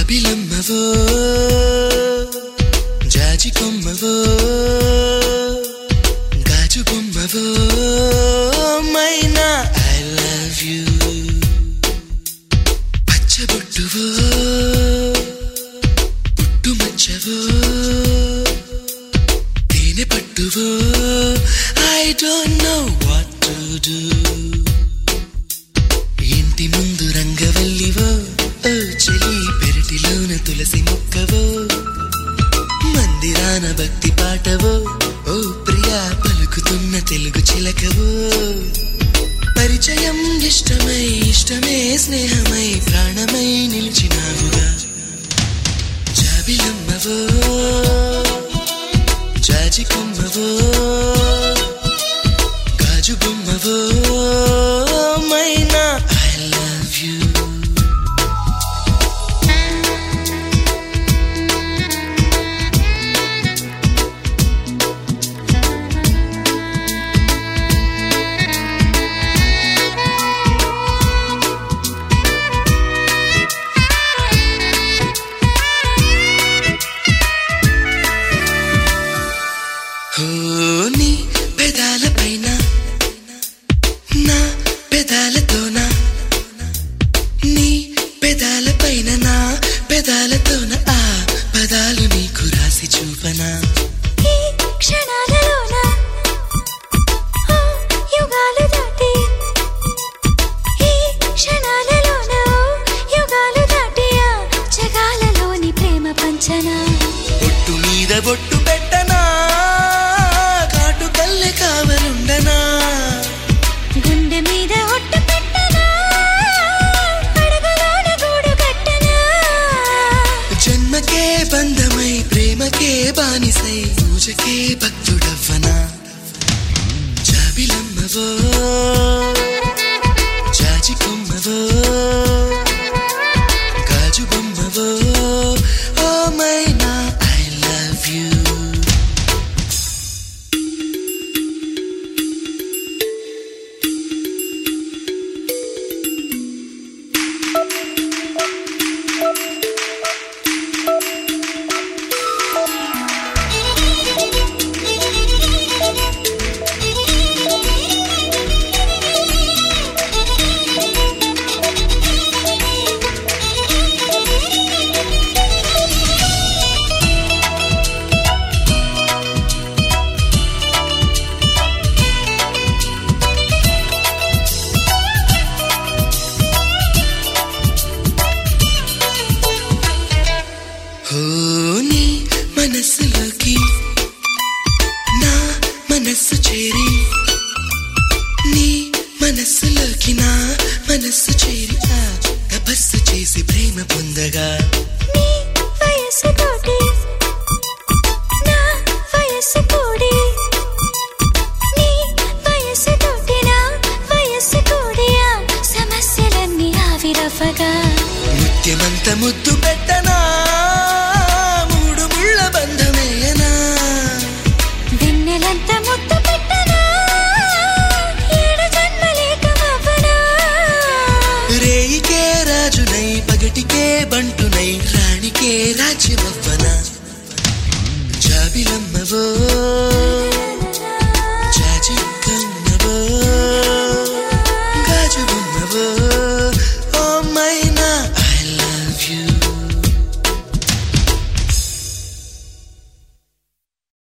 జాబిలమ్మవో జాజి కొమ్మవో గాజు బొమ్మవో మైనా ఐ లవ్ యూ పచ్చబొట్టువో పుట్టు మచ్చవో తేనె పట్టువో I don't know what to do ఇంటి ముందు రంగవల్లివో ఓ చెలి పెరటిలోన తులసి మొక్కవో మందిరాన భక్తి పాటవో ఓ ప్రియా పలుకుతున్న తెలుగు చిలకవో పరిచయం ఇష్టమై ఇష్టమే స్నేహమై ప్రాణమై నిలిచినావుగా జాబిలమ్మవో జాజి కొమ్మవో గాజు బొమ్మవో మైనా ఐ లవ్ యూ ఓ నీ పెదాల పైన నా పెదాలతోన నీ పెదాల పైన నా పెదాలతోన ఆ పదాలు నీకు రాసి చూపనా ఈ క్షణాలలోన ఆ యుగాలు దాటి ఈ క్షణాలలోన ఓ యుగాలు దాటి ఆ జగాలలోని ప్రేమ పంచనా బొట్టు మీద బొట్టు పెట్టనా కాటు కల్లె కావలుండనా గుండె మీద ఒట్టు పెట్టనా అడగలోన గూడు కట్టనా జన్మకే బంధమై ప్రేమకే బానిసై పూజకే భక్తుడవ్వనా జాబిలమ్మవో